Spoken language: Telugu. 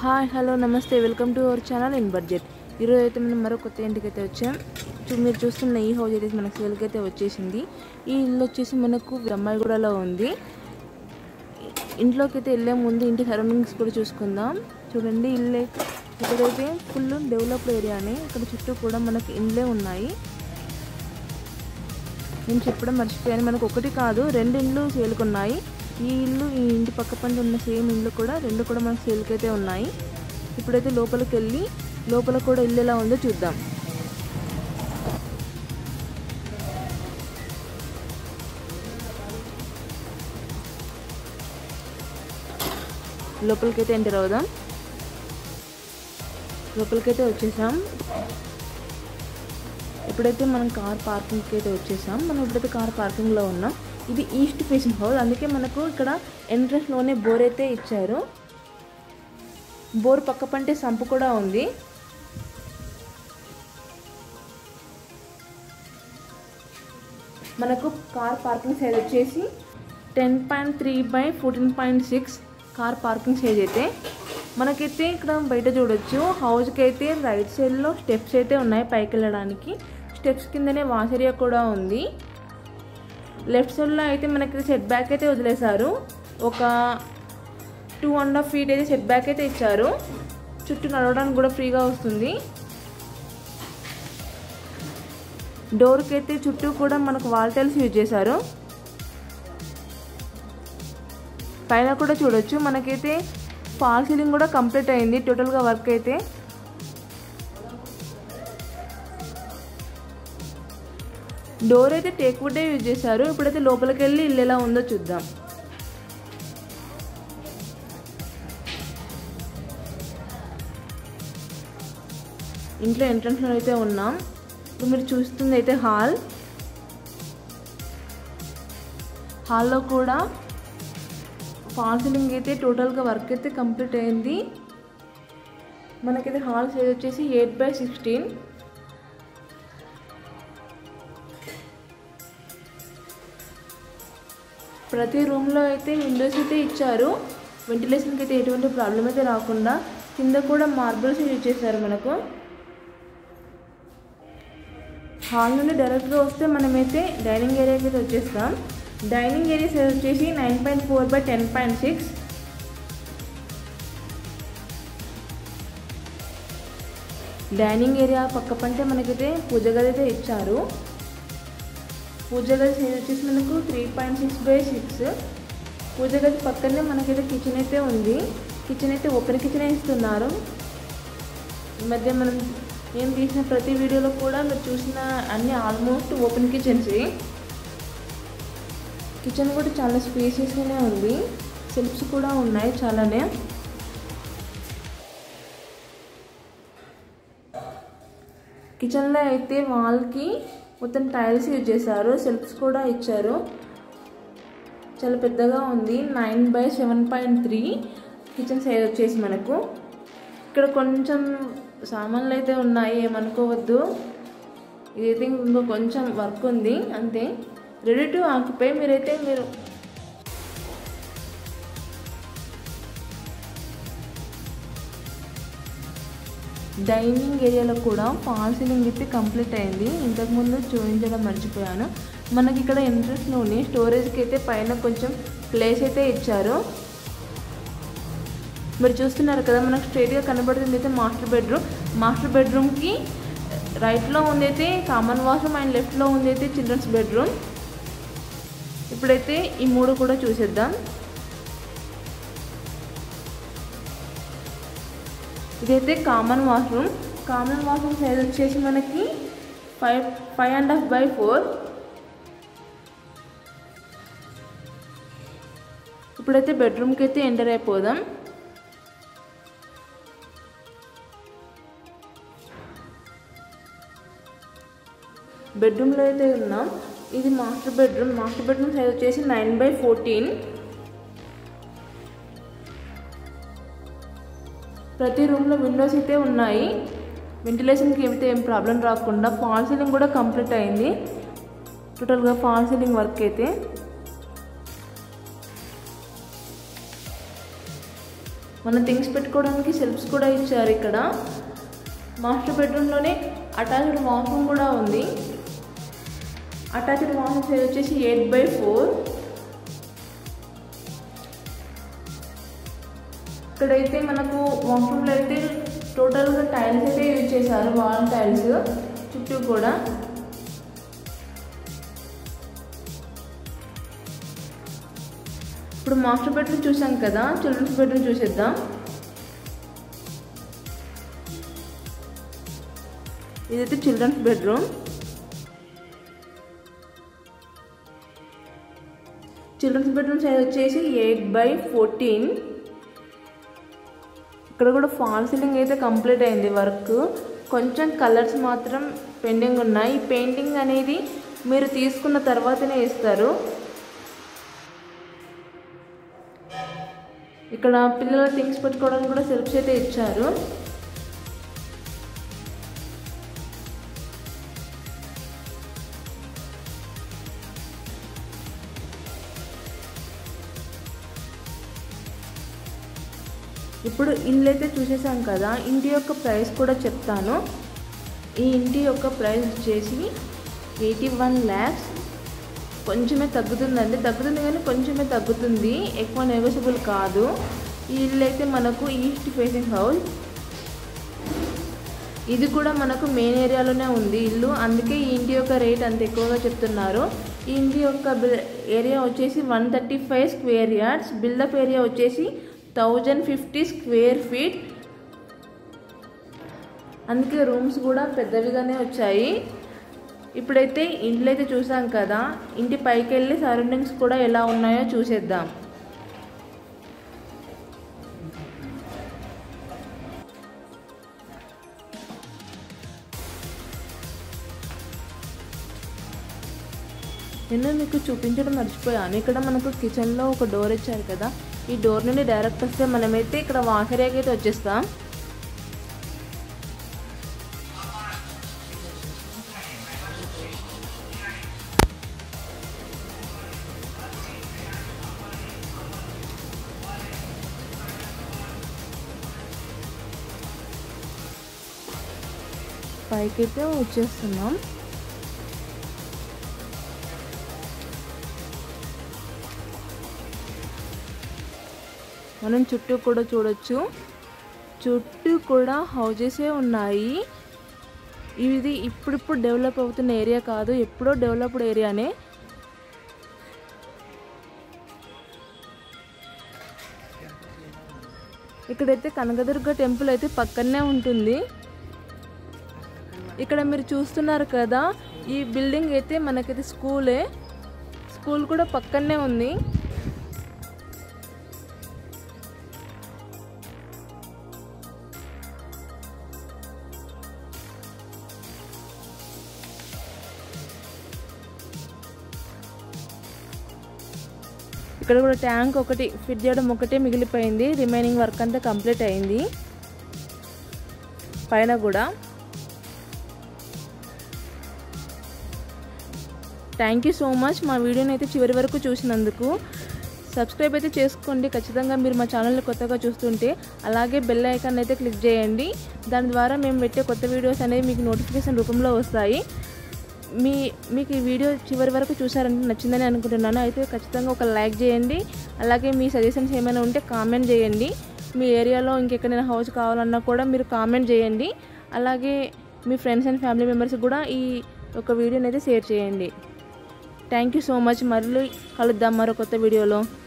హాయ్ హలో నమస్తే welcome to our channel in budget ఈరోజు అయితే మనం మరో కొత్త ఇంటికి అయితే వచ్చాం చూ- మీరు చూస్తున్న ఈ హౌస్ అయితే మనకు సేల్కి అయితే వచ్చేసింది ఈ ఇల్లు వచ్చేసి మనకు బ్రహ్మగూడలో ఉంది ఇంట్లోకి అయితే వెళ్ళే ముందు ఇంటి సరౌండింగ్స్ కూడా చూసుకుందాం చూడండి ఇల్లు అయితే ఇక్కడైతే ఫుల్ డెవలప్డ్ ఏరియానే ఇక్కడ చుట్టూ కూడా మనకు ఇండ్లే ఉన్నాయి నేను చెప్పడం మర్చిపోయాను మనకు ఒకటి కాదు రెండు ఇండ్లు సేల్కున్నాయి ఈ ఇల్లు ఈ ఇంటి పక్క పంట ఉన్న సేమ్ ఇల్లు కూడా రెండు కూడా మనకు సేల్కి అయితే ఉన్నాయి ఇప్పుడైతే లోపలికి వెళ్ళి లోపల కూడా ఇల్లు ఎలా ఉందో చూద్దాం లోపలికైతే ఎంటర్ అవుదాం లోపలికైతే వచ్చేసాం ఇప్పుడైతే మనం కార్ పార్కింగ్కి అయితే వచ్చేసాం మనం ఇప్పుడైతే కార్ పార్కింగ్లో ఉన్నాం ఇది ఈస్ట్ ఫేసింగ్ హౌస్ అందుకే మనకు ఇక్కడ ఎంట్రన్స్లోనే బోర్ అయితే ఇచ్చారు బోర్ పక్క పంటే సంపు కూడా ఉంది మనకు కార్ పార్కింగ్ సైజ్ వచ్చేసి ten point three by fourteen point six car parking size అయితే మనకైతే ఇక్కడ బయట చూడొచ్చు హౌస్కి అయితే రైట్ సైడ్లో స్టెప్స్ అయితే ఉన్నాయి పైకి వెళ్ళడానికి స్టెప్స్ కిందనే వాష్ ఏరియా కూడా ఉంది లెఫ్ట్ సైడ్లో అయితే మనకి సెట్ బ్యాక్ అయితే వదిలేశారు ఒక టూ అండ్ హాఫ్ ఫీట్ అయితే సెట్ బ్యాక్ అయితే ఇచ్చారు చుట్టూ నడవడానికి కూడా ఫ్రీగా వస్తుంది డోర్కి అయితే చుట్టూ కూడా మనకు వాల్ టైల్స్ యూజ్ చేశారు పైన కూడా చూడొచ్చు మనకైతే ఫాల్ సీలింగ్ కూడా కంప్లీట్ అయింది టోటల్గా వర్క్ అయితే డోర్ అయితే టేక్ వుడ్డే యూజ్ చేశారు ఇప్పుడైతే లోపలికి వెళ్ళి ఇల్లు ఎలా ఉందో చూద్దాం ఇంట్లో ఎంట్రన్స్లో అయితే ఉన్నాం ఇప్పుడు మీరు చూస్తుంది అయితే హాల్ హాల్లో కూడా ఫాల్ సీలింగ్ అయితే టోటల్గా వర్క్ అయితే కంప్లీట్ అయింది మనకైతే హాల్ సైజ్ వచ్చేసి ఎయిట్ బై సిక్స్టీన్ ప్రతి రూమ్లో అయితే విండోస్ అయితే ఇచ్చారు వెంటిలేషన్కి అయితే ఎటువంటి ప్రాబ్లం అయితే రాకుండా కింద కూడా మార్బుల్స్ యూజ్ చేశారు మనకు హాల్ నుండి డైరెక్ట్గా వస్తే మనమైతే డైనింగ్ ఏరియాకి అయితే వచ్చేస్తాం డైనింగ్ ఏరియా సైజ్ వచ్చేసి nine point four by ten point six dining area పక్క పంటే మనకైతే పూజ గది అయితే ఇచ్చారు పూజ గది సైజ్ వచ్చేసి మనకు three point six by six పూజ గది పక్కనే మనకైతే కిచెన్ అయితే ఉంది కిచెన్ అయితే ఓపెన్ కిచెన్ ఇస్తున్నారు ఈ మధ్య మనం నేను తీసిన ప్రతి వీడియోలో కూడా మీరు చూసిన అన్ని ఆల్మోస్ట్ ఓపెన్ కిచెన్స్ కిచెన్ కూడా చాలా స్పేసియస్గానే ఉంది సెల్ఫ్స్ కూడా ఉన్నాయి చాలానే కిచెన్లో అయితే వాల్కి మొత్తం టైల్స్ యూజ్ చేశారు సెల్ఫ్స్ కూడా ఇచ్చారు చాలా పెద్దగా ఉంది nine by seven point three kitchen size వచ్చేసి మనకు ఇక్కడ కొంచెం సామాన్లు అయితే ఉన్నాయి ఏమనుకోవద్దు ఇదైతే ఇంకో కొంచెం వర్క్ ఉంది అంతే రెడీ టు ఆక్యుపై మీరైతే మీరు డైనింగ్ ఏరియాలో కూడా ఫాల్ సీలింగ్ అయితే కంప్లీట్ అయింది ఇంతకుముందు చూపించడం మర్చిపోయాను మనకి ఇక్కడ ఎంట్రన్స్లోని స్టోరేజ్కి అయితే పైన కొంచెం ప్లేస్ అయితే ఇచ్చారు మీరు చూస్తున్నారు కదా మనకు స్ట్రైట్గా కనబడుతుంది అయితే మాస్టర్ బెడ్రూమ్ మాస్టర్ బెడ్రూమ్కి రైట్లో ఉందైతే కామన్ వాష్రూమ్ అండ్ లెఫ్ట్లో ఉందైతే చిల్డ్రన్స్ బెడ్రూమ్ ఇప్పుడైతే ఈ మూడు కూడా చూసేద్దాం ఇదైతే common washroom common washroom size వచ్చేసి మనకి five five and half by four ఇప్పుడైతే బెడ్రూమ్కి అయితే ఎంటర్ అయిపోదాం బెడ్రూమ్లో అయితే ఉన్నాం ఇది master bedroom master bedroom size వచ్చేసి నైన్ బై ఫోర్టీన్ ప్రతి రూమ్లో విండోస్ అయితే ఉన్నాయి వెంటిలేషన్కి ఏమైతే ఏం ప్రాబ్లం రాకుండా ఫాల్ సీలింగ్ కూడా కంప్లీట్ అయింది టోటల్గా ఫాల్ సీలింగ్ వర్క్ అయితే మన థింగ్స్ పెట్టుకోవడానికి సెల్ఫ్స్ కూడా ఇచ్చారు ఇక్కడ మాస్టర్ బెడ్రూమ్లోనే అటాచ్డ్ వాష్రూమ్ కూడా ఉంది అటాచ్డ్ వాష్రూమ్ సైజ్ వచ్చేసి ఎయిట్ బై ఫోర్ ఇక్కడైతే మనకు వాష్రూమ్లో అయితే టోటల్గా టైల్స్ అయితే యూజ్ చేశారు వాల్ టైల్స్ చుట్టూ కూడా ఇప్పుడు మాస్టర్ బెడ్రూమ్ చూసాం కదా చిల్డ్రన్స్ బెడ్రూమ్ చూసేద్దాం ఇదైతే children's bedroom children's bedroom size వచ్చేసి ఎయిట్ బై ఫోర్టీన్ ఇక్కడ కూడా ఫాల్ సీలింగ్ అయితే కంప్లీట్ అయింది వర్క్ కొంచెం కలర్స్ మాత్రం పెండింగ్ ఉన్నాయి ఈ పెయింటింగ్ అనేది మీరు తీసుకున్న తర్వాతనే ఇస్తారు ఇక్కడ పిల్లల థింగ్స్ పెట్టుకోవడానికి కూడా సెల్ఫ్స్ అయితే ఇచ్చారు ఇప్పుడు ఇల్లు అయితే చూసేసాం కదా ఇంటి యొక్క ప్రైస్ కూడా చెప్తాను ఈ ఇంటి యొక్క ప్రైస్ వచ్చేసి ఎయిటీ వన్ ల్యాక్స్ కొంచెమే తగ్గుతుందండి తగ్గుతుంది కానీ కొంచెమే తగ్గుతుంది ఎక్కువ నెగోషియబుల్ కాదు ఈ ఇల్లు అయితే మనకు ఈస్ట్ ఫేసింగ్ హౌస్ ఇది కూడా మనకు మెయిన్ ఏరియాలోనే ఉంది ఇల్లు అందుకే ఈ ఇంటి యొక్క రేట్ అంత ఎక్కువగా చెప్తున్నారు ఈ ఇంటి యొక్క ఏరియా వచ్చేసి one thirty five square yards built up area వచ్చేసి థౌజండ్ ఫిఫ్టీ స్క్వేర్ ఫీట్ అందుకే రూమ్స్ కూడా పెద్దవిగానే వచ్చాయి ఇప్పుడైతే ఇంట్లో అయితే చూసాం కదా ఇంటి పైకి వెళ్ళి సరౌండింగ్స్ కూడా ఎలా ఉన్నాయో చూసేద్దాం నేను మీకు చూపించడం మర్చిపోయాను ఇక్కడ మనకు కిచెన్లో ఒక డోర్ ఇచ్చారు కదా ఈ డోర్ నుండి డైరెక్ట్ వస్తే మనమైతే ఇక్కడ వాకరేకి అయితే వచ్చేస్తాం పైకైతే వచ్చేస్తున్నాం మనం చుట్టూ కూడా చూడొచ్చు చుట్టూ కూడా హౌజెసే ఉన్నాయి ఇది ఇప్పుడిప్పుడు డెవలప్ అవుతున్న ఏరియా కాదు ఎప్పుడో డెవలప్డ్ ఏరియానే ఇక్కడైతే కనకదుర్గ టెంపుల్ అయితే పక్కనే ఉంటుంది ఇక్కడ మీరు చూస్తున్నారు కదా ఈ బిల్డింగ్ అయితే మనకైతే స్కూలే స్కూల్ కూడా పక్కనే ఉంది ఇక్కడ కూడా ట్యాంక్ ఒకటి ఫిట్ చేయడం ఒకటే మిగిలిపోయింది రిమైనింగ్ వర్క్ అంతా కంప్లీట్ అయింది పైన కూడా థ్యాంక్ యూ సో మచ్ మా వీడియోని అయితే చివరి వరకు చూసినందుకు సబ్స్క్రైబ్ అయితే చేసుకోండి ఖచ్చితంగా మీరు మా ఛానల్ని కొత్తగా చూస్తుంటే అలాగే బెల్ ఐకాన్ అయితే క్లిక్ చేయండి దాని ద్వారా మేము పెట్టే కొత్త వీడియోస్ అనేవి మీకు నోటిఫికేషన్ రూపంలో వస్తాయి మీ మీకు ఈ వీడియో చివరి వరకు చూసారంటే నచ్చిందని అనుకుంటున్నాను అయితే ఖచ్చితంగా ఒక లైక్ చేయండి అలాగే మీ సజెషన్స్ ఏమైనా ఉంటే కామెంట్ చేయండి మీ ఏరియాలో ఇంకెక్కడైనా హౌస్ కావాలన్నా కూడా మీరు కామెంట్ చేయండి అలాగే మీ ఫ్రెండ్స్ అండ్ ఫ్యామిలీ మెంబర్స్ కూడా ఈ ఒక వీడియోని అయితే షేర్ చేయండి థ్యాంక్ యూ సో మచ్ మళ్ళీ కలుద్దాం మరో కొత్త వీడియోలో